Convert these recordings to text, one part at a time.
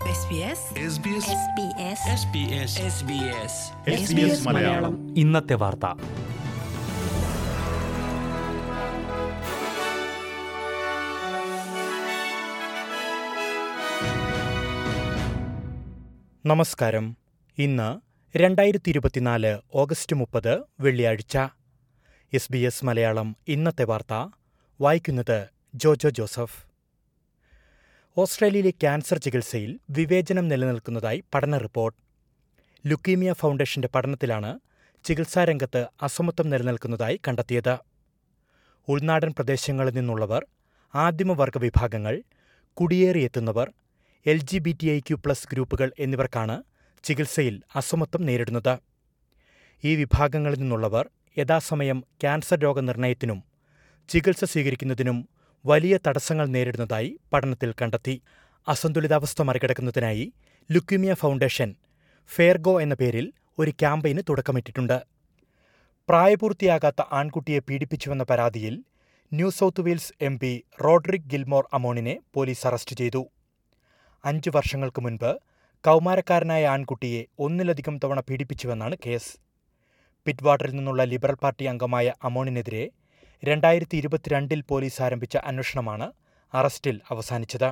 SBS SBS Malayalam ഇന്നത്തെ വാർത്ത നമസ്കാരം ഇന്ന് രണ്ടായിരത്തി ഇരുപത്തിനാല് ഓഗസ്റ്റ് മുപ്പത് വെള്ളിയാഴ്ച എസ് ബി എസ് മലയാളം ഇന്നത്തെ വാർത്ത വായിക്കുന്നത് ജോജോ ജോസഫ് ഓസ്ട്രേലിയയിലെ ക്യാൻസർ ചികിത്സയിൽ വിവേചനം നിലനിൽക്കുന്നതായി പഠന റിപ്പോർട്ട് ലുക്കീമിയ ഫൗണ്ടേഷന്റെ പഠനത്തിലാണ് ചികിത്സാരംഗത്ത് അസമത്വം നിലനിൽക്കുന്നതായി കണ്ടെത്തിയത് ഉൾനാടൻ പ്രദേശങ്ങളിൽ നിന്നുള്ളവർ ആദിമവർഗ വിഭാഗങ്ങൾ കുടിയേറിയെത്തുന്നവർ L G B T I Q plus ഗ്രൂപ്പുകൾ എന്നിവർക്കാണ് ചികിത്സയിൽ അസമത്വം നേരിടുന്നത് ഈ വിഭാഗങ്ങളിൽ നിന്നുള്ളവർ യഥാസമയം ക്യാൻസർ രോഗനിർണയത്തിനും ചികിത്സ സ്വീകരിക്കുന്നതിനും വലിയ തടസ്സങ്ങൾ നേരിടുന്നതായി പഠനത്തിൽ കണ്ടെത്തി അസന്തുലിതാവസ്ഥ മറികടക്കുന്നതിനായി ലുക്യൂമിയ ഫൗണ്ടേഷൻ ഫെയർഗോ എന്ന പേരിൽ ഒരു ക്യാമ്പയിന് തുടക്കമിട്ടിട്ടുണ്ട് പ്രായപൂർത്തിയാകാത്ത ആൺകുട്ടിയെ പീഡിപ്പിച്ചുവെന്ന പരാതിയിൽ New South Wales M P Roderick Gilmore അമോണിനെ പോലീസ് അറസ്റ്റ് ചെയ്തു അഞ്ചു വർഷങ്ങൾക്ക് മുൻപ് കൗമാരക്കാരനായ ആൺകുട്ടിയെ ഒന്നിലധികം തവണ പീഡിപ്പിച്ചുവെന്നാണ് കേസ് പിറ്റ്വാട്ടറിൽ നിന്നുള്ള ലിബറൽ പാർട്ടി അംഗമായ അമോണിനെതിരെ രണ്ടായിരത്തി ഇരുപത്തിരണ്ടിൽ പോലീസ് ആരംഭിച്ച അന്വേഷണമാണ് അറസ്റ്റിൽ അവസാനിച്ചത്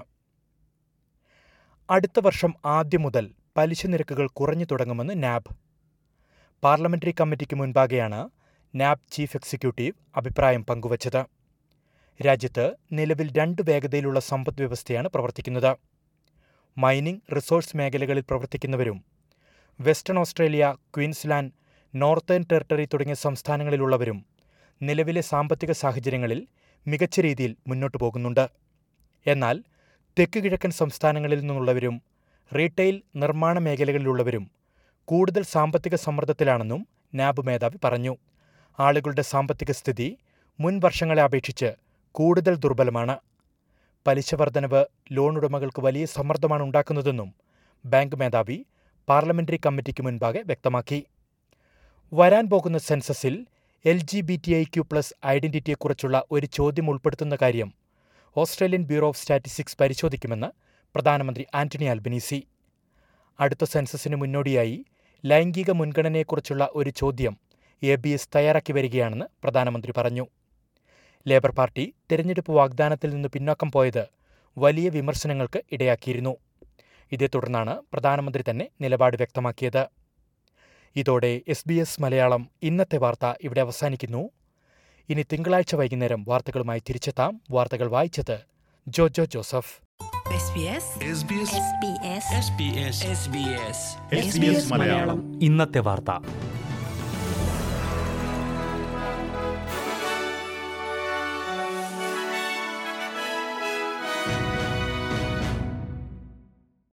അടുത്ത വർഷം ആദ്യം മുതൽ പലിശ നിരക്കുകൾ കുറഞ്ഞു തുടങ്ങുമെന്ന് നാബ് പാർലമെന്ററി കമ്മിറ്റിക്ക് മുൻപാകെയാണ് നാബ് ചീഫ് എക്സിക്യൂട്ടീവ് അഭിപ്രായം പങ്കുവച്ചത് രാജ്യത്ത് നിലവിൽ രണ്ട് വേഗതയിലുള്ള സമ്പദ് വ്യവസ്ഥയാണ് പ്രവർത്തിക്കുന്നത് മൈനിംഗ് റിസോഴ്സ് മേഖലകളിൽ പ്രവർത്തിക്കുന്നവരും Western Australia Queensland Northern Territory തുടങ്ങിയ സംസ്ഥാനങ്ങളിലുള്ളവരും നിലവിലെ സാമ്പത്തിക സാഹചര്യങ്ങളിൽ മികച്ച രീതിയിൽ മുന്നോട്ടു പോകുന്നുണ്ട് എന്നാൽ തെക്ക് കിഴക്കൻ സംസ്ഥാനങ്ങളിൽ നിന്നുള്ളവരും റീറ്റെയിൽ നിർമ്മാണ മേഖലകളിലുള്ളവരും കൂടുതൽ സാമ്പത്തിക സമ്മർദ്ദത്തിലാണെന്നും നാബ് മേധാവി പറഞ്ഞു ആളുകളുടെ സാമ്പത്തിക സ്ഥിതി മുൻ വർഷങ്ങളെ അപേക്ഷിച്ച് കൂടുതൽ ദുർബലമാണ് പലിശ വർധനവ് ലോൺ ഉടമകൾക്ക് വലിയ സമ്മർദ്ദമാണ് ഉണ്ടാക്കുന്നതെന്നും ബാങ്ക് മേധാവി പാർലമെന്ററി കമ്മിറ്റിക്ക് മുൻപാകെ വ്യക്തമാക്കി വരാൻ പോകുന്ന സെൻസസിൽ L G B T I Q plus ഐഡന്റിറ്റിയെക്കുറിച്ചുള്ള ഒരു ചോദ്യം ഉൾപ്പെടുത്തുന്ന കാര്യം ഓസ്ട്രേലിയൻ ബ്യൂറോ ഓഫ് സ്റ്റാറ്റിസ്റ്റിക്സ് പരിശോധിക്കുമെന്ന് പ്രധാനമന്ത്രി ആന്റണി അൽബനീസി അടുത്ത സെൻസസിന് മുന്നോടിയായി ലൈംഗിക മുൻഗണനയെക്കുറിച്ചുള്ള ഒരു ചോദ്യം എ ബി എസ് തയ്യാറാക്കി വരികയാണെന്ന് പ്രധാനമന്ത്രി പറഞ്ഞു ലേബർ പാർട്ടി തിരഞ്ഞെടുപ്പ് വാഗ്ദാനത്തിൽ നിന്ന് പിന്നോക്കം പോയത് വലിയ വിമർശനങ്ങൾക്ക് ഇടയാക്കിയിരുന്നു ഇതേ തുടർന്നാണ് പ്രധാനമന്ത്രി തന്നെ നിലപാട് വ്യക്തമാക്കിയത് ഇതോടെ എസ് ബി എസ് മലയാളം ഇന്നത്തെ വാർത്ത ഇവിടെ അവസാനിക്കുന്നു ഇനി തിങ്കളാഴ്ച വൈകുന്നേരം വാർത്തകളുമായി തിരിച്ചെത്താം വാർത്തകൾ വായിച്ചത് ജോജോ ജോസഫ് SBS മലയാളം ഇന്നത്തെ വാർത്ത